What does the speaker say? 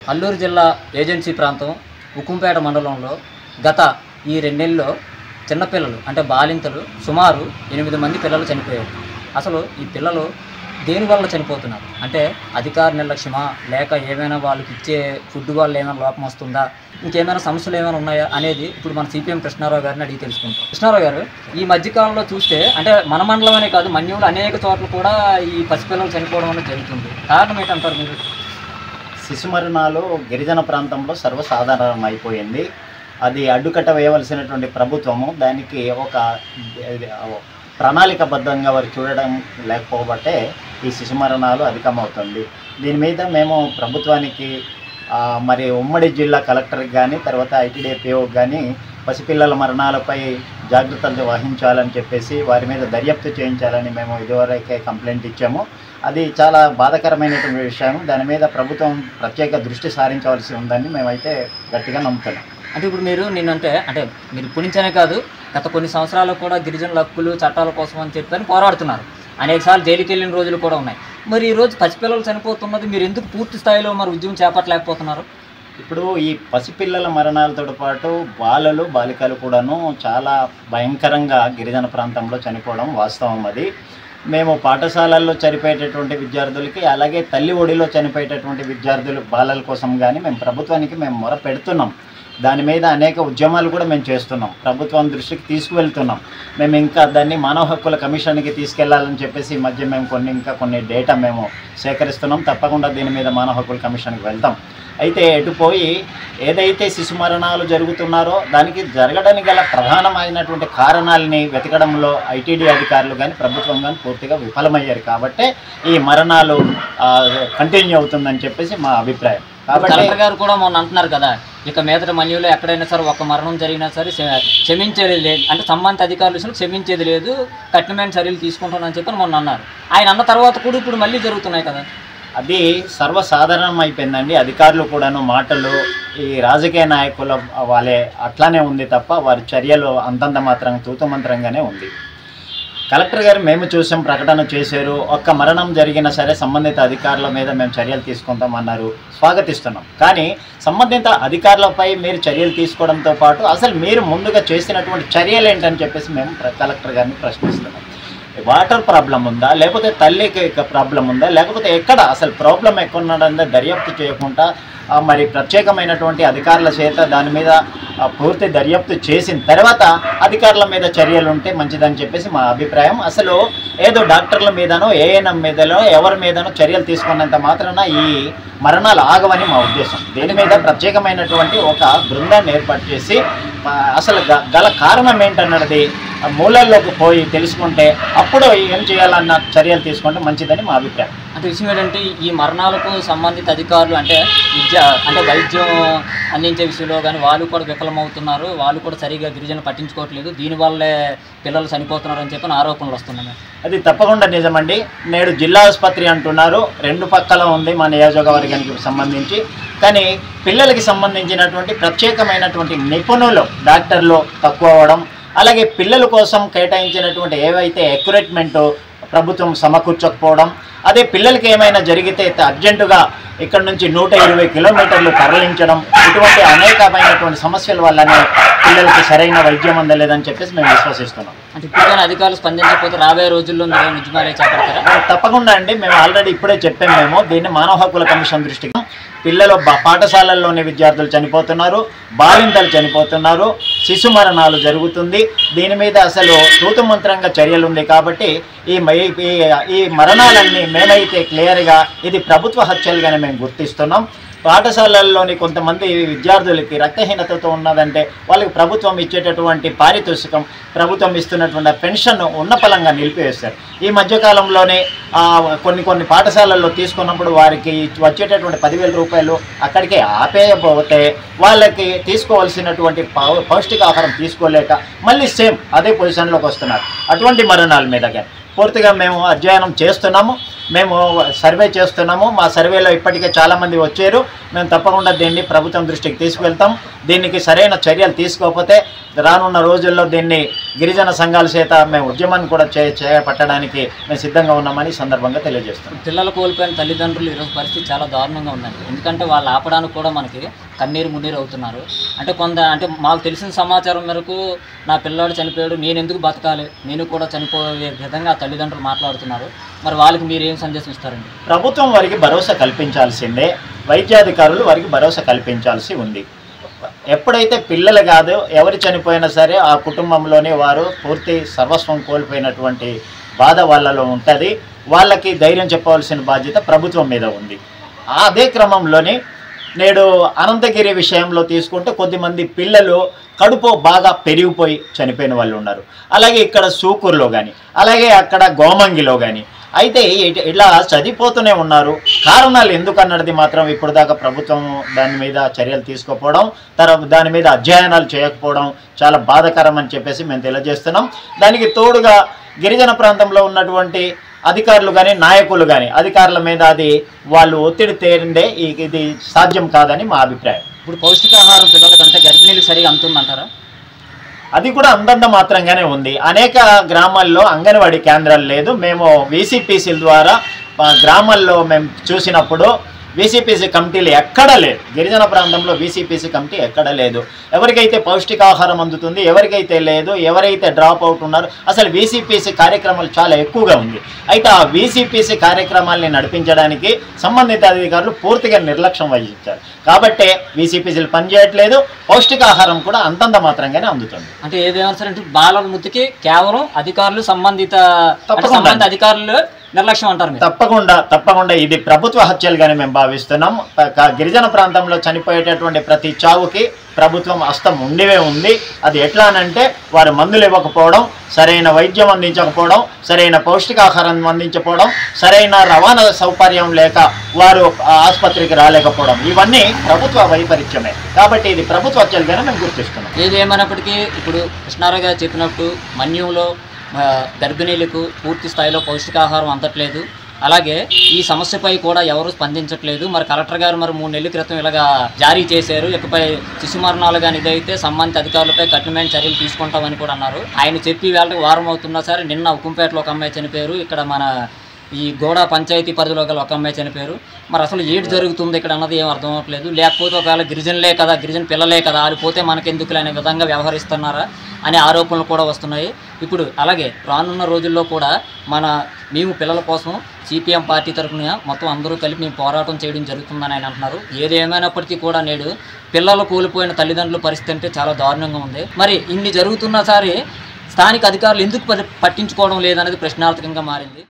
అల్లూరు జిల్లా ఏజెన్సీ ప్రాంతం ఉక్కుంపేట మండలంలో గత ఈ రెండేళ్ళలో చిన్నపిల్లలు అంటే బాలింతలు సుమారు ఎనిమిది మంది పిల్లలు చనిపోయారు అసలు ఈ పిల్లలు దేని వల్ల చనిపోతున్నారు అంటే అధికార నిర్లక్ష్యమా లేక ఏమైనా వాళ్ళకి ఇచ్చే ఫుడ్ వల్ల ఏమైనా లోపం వస్తుందా ఇంకేమైనా సమస్యలు ఏమైనా ఉన్నాయా అనేది ఇప్పుడు మన సిపిఎం కృష్ణారావు గారిని అడిగి తెలుసుకుంటాం కృష్ణారావు గారు ఈ మధ్యకాలంలో చూస్తే అంటే మన మండలమనే కాదు మన్యంలో అనేక చోట్ల కూడా ఈ పసిపిల్లలు చనిపోవడం అనేది జరుగుతుంది కారణం ఏంటంటారు మీరు శిశు మరణాలు గిరిజన ప్రాంతంలో సర్వసాధారణం అయిపోయింది అది అడ్డుకట్ట వేయవలసినటువంటి ప్రభుత్వము దానికి ఒక ఇది, ప్రణాళికబద్ధంగా వారు చూడడం లేకపోబట్టే ఈ శిశు మరణాలు అధికమవుతుంది దీని మీద మేము ప్రభుత్వానికి ఆ, మరి ఉమ్మడి జిల్లా కలెక్టర్కి కానీ తర్వాత ఐటీడీపీఓకి కానీ పసిపిల్లల మరణాలపై జాగ్రత్తలు వహించాలని చెప్పేసి వారి మీద దర్యాప్తు చేయించాలని మేము ఇదివరకే కంప్లైంట్ ఇచ్చాము అది చాలా బాధాకరమైనటువంటి విషయం దాని మీద ప్రభుత్వం ప్రత్యేక దృష్టి సారించవలసి ఉందని మేమైతే గట్టిగా నమ్ముతున్నాం అంటే ఇప్పుడు మీరు నిన్నంటే అంటే మీరు ఇప్పుడు నుంచనే కాదు గత కొన్ని సంవత్సరాలు కూడా గిరిజనుల హక్కులు చట్టాల కోసం అని చెప్పని పోరాడుతున్నారు అనేకసార్లు జైలుకి వెళ్ళిన రోజులు కూడా ఉన్నాయి మరి ఈ రోజు పసిపిల్లలు చనిపోతున్నది మీరు ఎందుకు పూర్తి స్థాయిలో మరి ఉద్యమం చేపట్టలేకపోతున్నారు ఇప్పుడు ఈ పసిపిల్లల మరణాలతో పాటు బాలలు బాలికలు కూడాను చాలా భయంకరంగా గిరిజన ప్రాంతంలో చనిపోవడం వాస్తవం అది మేము పాఠశాలల్లో చనిపోయేటటువంటి విద్యార్థులకి అలాగే తల్లి ఒడిలో చనిపోయేటటువంటి విద్యార్థులు బాలల కోసం కానీ మేము ప్రభుత్వానికి మేము మొర పెడుతున్నాం దాని మీద అనేక ఉద్యమాలు కూడా మేము చేస్తున్నాం ప్రభుత్వం దృష్టికి తీసుకువెళ్తున్నాం మేము ఇంకా దాన్ని మానవ హక్కుల కమిషన్కి తీసుకెళ్లాలని చెప్పేసి ఈ మధ్య మేము కొన్ని ఇంకా కొన్ని డేటా మేము సేకరిస్తున్నాం తప్పకుండా దీని మీద మానవ హక్కుల కమిషన్కి వెళ్తాం అయితే ఎటుపోయి ఏదైతే శిశు మరణాలు జరుగుతున్నారో దానికి జరగడానికి గల ప్రధానమైనటువంటి కారణాలని వెతకడంలో ఐటీడీ అధికారులు కానీ ప్రభుత్వం కానీ పూర్తిగా విఫలమయ్యారు కాబట్టే ఈ మరణాలు కంటిన్యూ అవుతుందని చెప్పేసి మా అభిప్రాయం కాబట్టి కలెక్టర్ గారు కూడా మొన్న అంటున్నారు కదా ఇక మీదట మన్యులో ఎక్కడైనా సరే ఒక మరణం జరిగినా సరే క్ష- క్షమించేది లేదు అంటే సంబంధిత అధికారులు విషయంలో క్షమించేది లేదు కఠినమైన చర్యలు తీసుకుంటానని చెప్పి మొన్న అన్నారు ఆయన అన్న తర్వాత కూడా ఇప్పుడు మళ్ళీ జరుగుతున్నాయి కదా అది సర్వసాధారణం అయిపోయిందండి అధికారులు కూడాను మాటలు ఈ రాజకీయ నాయకుల వాళ్ళే అట్లానే ఉంది తప్ప వారి చర్యలు అంతంత మాత్రం తూతమంత్రంగానే ఉంది కలెక్టర్ గారు మేము చూసాం ప్రకటన చేశారు ఒక్క మరణం జరిగినా సరే సంబంధిత అధికారుల మీద మేము చర్యలు తీసుకుంటామన్నారు స్వాగతిస్తున్నాం కానీ సంబంధిత అధికారులపై మీరు చర్యలు తీసుకోవడంతో పాటు అసలు మీరు ముందుగా చేసినటువంటి చర్యలు ఏంటని చెప్పేసి మేము ప్ర- కలెక్టర్ గారిని ప్రశ్నిస్తున్నాం వాటర్ ప్రాబ్లం ఉందా లేకపోతే తల్లికి ప్రాబ్లం ఉందా లేకపోతే ఎక్కడ అసలు ప్రాబ్లం ఎక్కడున్నదంటే దర్యాప్తు చేయకుండా ఆ, మరి ప్రత్యేకమైనటువంటి అధికారుల చేత దాని మీద ఆ, పూర్తి దర్యాప్తు చేసిన తర్వాత అధికారుల మీద చర్యలు ఉంటే మంచిదని చెప్పేసి మా అభిప్రాయం అసలు ఏదో డాక్టర్ల మీదనో ఏఎన్ఎం మీదనో ఎవరి మీదనో చర్యలు తీసుకున్నంత మాత్రాన ఈ మరణాలు ఆగవని మా ఉద్దేశం దీని మీద ప్రత్యేకమైనటువంటి ఒక బృందాన్ని ఏర్పాటు చేసి ఆ, అసలు గ- గల కారణం ఏంటన్నది ఆ మూలల్లోకి పోయి తెలుసుకుంటే అప్పుడు ఏం చేయాలన్న చర్యలు తీసుకుంటే మంచిదని మా అభిప్రాయం అంటే విషయం ఏంటంటే ఈ మరణాలకు సంబంధిత అధికారులు అంటే విద్య అంటే వైద్యం అందించే విషయంలో కానీ వాళ్ళు కూడా విఫలమవుతున్నారు వాళ్ళు కూడా సరిగా గిరిజన పట్టించుకోవట్లేదు దీనివల్లే పిల్లలు చనిపోతున్నారు అని చెప్పి ఆరోపణలు వస్తున్నాయి అది తప్పకుండా నిజమండి నేడు జిల్లా ఆసుపత్రి అంటున్నారు రెండు పక్కల ఉంది మా నియోజకవర్గానికి సంబంధించి కానీ పిల్లలకి సంబంధించినటువంటి ప్రత్యేకమైనటువంటి నిపుణులు డాక్టర్లు తక్కువ అవ్వడం అలాగే పిల్లల కోసం కేటాయించినటువంటి ఏవైతే ఎక్విప్మెంట్ ప్రభుత్వం సమకూర్చకపోవడం అదే పిల్లలకి ఏమైనా జరిగితే అర్జెంటుగా ఇక్కడ నుంచి నూట ఇరవై కిలోమీటర్లు తరలించడం ఇటువంటి అనేకమైనటువంటి సమస్యల వల్లనే పిల్లలకి సరైన వైద్యం అందలేదని చెప్పేసి మేము విశ్వసిస్తున్నాం అంటే ఇప్పుడు కానీ అధికారులు స్పందించకపోతే రాబోయే రోజుల్లో మీరు ఏమైనా ఉద్యమాలే చేపడతారా ఆ, తప్పకుండా అండి మేము ఆల్రెడీ ఇప్పుడే చెప్పాం మేము దీన్ని మానవ హక్కుల కమిషన్ దృష్టికి పిల్లలు బ- పాఠశాలల్లోని విద్యార్థులు చనిపోతున్నారు బాలింతలు చనిపోతున్నారు శిశు మరణాలు జరుగుతుంది దీని మీద అసలు తూతుమంత్రంగా చర్యలు ఉంది కాబట్టి ఈ మ- ఈ- ఈ మరణాలన్నీ మేమైతే క్లియర్గా ఇది ప్రభుత్వ హత్యలుగానే మేము గుర్తిస్తున్నాం పాఠశాలల్లోని కొంతమంది విద్యార్థులకి రక్తహీనతతో ఉన్నదంటే వాళ్ళకి ప్రభుత్వం ఇచ్చేటటువంటి పారితోషికం ప్రభుత్వం ఇస్తున్నటువంటి ఆ పెన్షన్ ఉన్న పలంగా నిలిపివేస్తారు ఈ మధ్యకాలంలోనే ఆ, కొన్ని కొన్ని పాఠశాలల్లో తీసుకున్నప్పుడు వారికి వచ్చేటటువంటి పదివేల రూపాయలు అక్కడికే ఆపేయబోతే వాళ్ళకి తీసుకోవాల్సినటువంటి పౌ- పౌష్టికాహారం తీసుకోలేక మళ్ళీ సేమ్ అదే పొజిషన్లోకి వస్తున్నారు అటువంటి మరణాల మీద కానీ పూర్తిగా మేము అధ్యయనం చేస్తున్నాము మేము సర్వే చేస్తున్నాము మా సర్వేలో ఇప్పటికే చాలామంది వచ్చారు మేము తప్పకుండా దీన్ని ప్రభుత్వం దృష్టికి తీసుకువెళ్తాం దీనికి సరైన చర్యలు తీసుకోకపోతే రానున్న రోజుల్లో దీన్ని గిరిజన సంఘాల చేత మేము ఉద్యమాన్ని కూడా చే చేపట్టడానికి మేము సిద్ధంగా ఉన్నామని ఈ సందర్భంగా తెలియజేస్తున్నాం పిల్లలు కోల్పోయిన తల్లిదండ్రులు ఈరోజు పరిస్థితి చాలా దారుణంగా ఉందండి ఎందుకంటే వాళ్ళు ఆపడానికి కూడా మనకి కన్నీరు మున్నీరు అవుతున్నారు అంటే కొంత అంటే మాకు తెలిసిన సమాచారం మేరకు నా పిల్లాడు చనిపోయాడు నేను ఎందుకు బతకాలి నేను కూడా చనిపోయే విధంగా తల్లిదండ్రులు మాట్లాడుతున్నారు మరి వాళ్ళకి మీరు ఏం సందేశం ఇస్తారండి ప్రభుత్వం వారికి భరోసా కల్పించాల్సిందే వైద్యాధికారులు వారికి భరోసా కల్పించాల్సి ఉంది ఎప్పుడైతే పిల్లలు కాదు ఎవరు చనిపోయినా సరే ఆ కుటుంబంలోనే వారు పూర్తి సర్వస్వం కోల్పోయినటువంటి బాధ వాళ్ళలో ఉంటుంది వాళ్ళకి ధైర్యం చెప్పవలసిన బాధ్యత ప్రభుత్వం మీద ఉంది అదే క్రమంలోనే నేడు అనంతగిరి విషయంలో తీసుకుంటే కొద్దిమంది పిల్లలు కడుపు బాగా పెరిగిపోయి చనిపోయిన వాళ్ళు ఉన్నారు అలాగే ఇక్కడ సూకూరులో కానీ అలాగే అక్కడ గోమంగిలో కానీ అయితే ఇట- ఇలా చదిపోతూనే ఉన్నారు కారణాలు ఎందుకు అన్నది మాత్రం ఇప్పుడు దాకా ప్రభుత్వం దాని మీద చర్యలు తీసుకోకపోవడం తర్వాత దాని మీద అధ్యయనాలు చేయకపోవడం చాలా బాధాకరం అని చెప్పేసి మేము తెలియజేస్తున్నాం దానికి తోడుగా గిరిజన ప్రాంతంలో ఉన్నటువంటి అధికారులు కానీ నాయకులు కానీ అధికారుల మీద అది వాళ్ళు ఒత్తిడి తేరిందే ఈ- ఇది సాధ్యం కాదని మా అభిప్రాయం ఇప్పుడు పౌష్టికాహారం పిల్లలకంటే గర్భిణీలు సరిగా అందుతుందంటారా అది కూడా అందంత మాత్రంగానే ఉంది అనేక గ్రామాల్లో అంగన్వాడీ కేంద్రాలు లేదు మేము వీసీపీసీల ద్వారా ఆ, గ్రామాల్లో మేము చూసినప్పుడు వీసీపీసీ కమిటీలు ఎక్కడా లేదు గిరిజన ప్రాంతంలో వీసీపీసీ కమిటీ ఎక్కడా లేదు ఎవరికైతే పౌష్టికాహారం అందుతుంది ఎవరికైతే లేదు ఎవరైతే డ్రాప్ అవుట్ ఉన్నారో అసలు వీసీపీసీ కార్యక్రమాలు చాలా ఎక్కువగా ఉంది అయితే ఆ వీసీపీసీ కార్యక్రమాల్ని నడిపించడానికి సంబంధిత అధికారులు పూర్తిగా నిర్లక్ష్యం వహించారు కాబట్టే వీసీపీసీలు పనిచేయట్లేదు పౌష్టికాహారం కూడా అంతంత మాత్రంగానే అందుతుంది అంటే ఏదేమైనా సరే అంటే బాలల మృతికి కేవలం అధికారులు సంబంధిత అంటే తప్పకుండా. సంబంధిత అధికారులు నిర్లక్ష్యం అంటారు మీరు తప్పకుండా తప్పకుండా ఇది ప్రభుత్వ హత్యలుగానే మేము భావిస్తున్నాం ప- క- గిరిజన ప్రాంతంలో చనిపోయేటటువంటి ప్రతి చావుకి ప్రభుత్వం హస్తం ఉండివే ఉంది అది ఎట్లా అనంటే వారు మందులు ఇవ్వకపోవడం సరైన వైద్యం అందించకపోవడం సరైన పౌష్టికాహారం అందించకపోవడం సరైన రవాణా సౌకర్యం లేక వారు ఆ ఆసుపత్రికి రాలేకపోవడం ఇవన్నీ ప్రభుత్వ వైపరీత్యమే కాబట్టి ఇది ప్రభుత్వ హత్యలుగానే మేము గుర్తిస్తున్నాం ఏది ఏమైనప్పటికీ ఇప్పుడు కృష్ణారావు గారు చెప్పినట్టు మన్యంలో ఆ, గర్భిణీలకు పూర్తి స్థాయిలో పౌష్టికాహారం అందట్లేదు అలాగే ఈ సమస్యపై కూడా ఎవరు స్పందించట్లేదు మరి కలెక్టర్ గారు మరి మూడు నెలల క్రితం ఇలాగా జారీ చేశారు ఇకపై శిశు మరణాలు కానీ ఇదైతే సంబంధిత అధికారులపై కఠినమైన చర్యలు తీసుకుంటామని కూడా అన్నారు ఆయన చెప్పి వేళకి వారం అవుతున్నా సరే నిన్న ఉక్కుంపేటలో ఒక అమ్మాయి చనిపోయారు ఇక్కడ మన ఈ గోడ పంచాయతీ పరిధిలో గల ఒక అమ్మాయి చనిపోయారు మరి అసలు ఏంటి జరుగుతుంది ఇక్కడ అన్నది ఏం అర్థం అవ్వట్లేదు లేకపోతే ఒకవేళ గిరిజనులే కదా గిరిజన పిల్లలే కదా వాళ్ళు పోతే మనకెందుకులే అనే విధంగా వ్యవహరిస్తున్నారా అనే ఆరోపణలు కూడా వస్తున్నాయి ఇప్పుడు అలాగే రానున్న రోజుల్లో కూడా మన మేము పిల్లల కోసం సిపిఎం పార్టీ తరఫున మొత్తం అందరూ కలిపి మేము పోరాటం చేయడం జరుగుతుందని ఆయన అంటున్నారు ఏది ఏమైనప్పటికీ కూడా నేడు పిల్లలు కోల్పోయిన తల్లిదండ్రుల పరిస్థితి అంటే చాలా దారుణంగా ఉంది మరి ఇన్ని జరుగుతున్నా సరే స్థానిక అధికారులు ఎందుకు ప- పట్టించుకోవడం లేదనేది ప్రశ్నార్థకంగా మారింది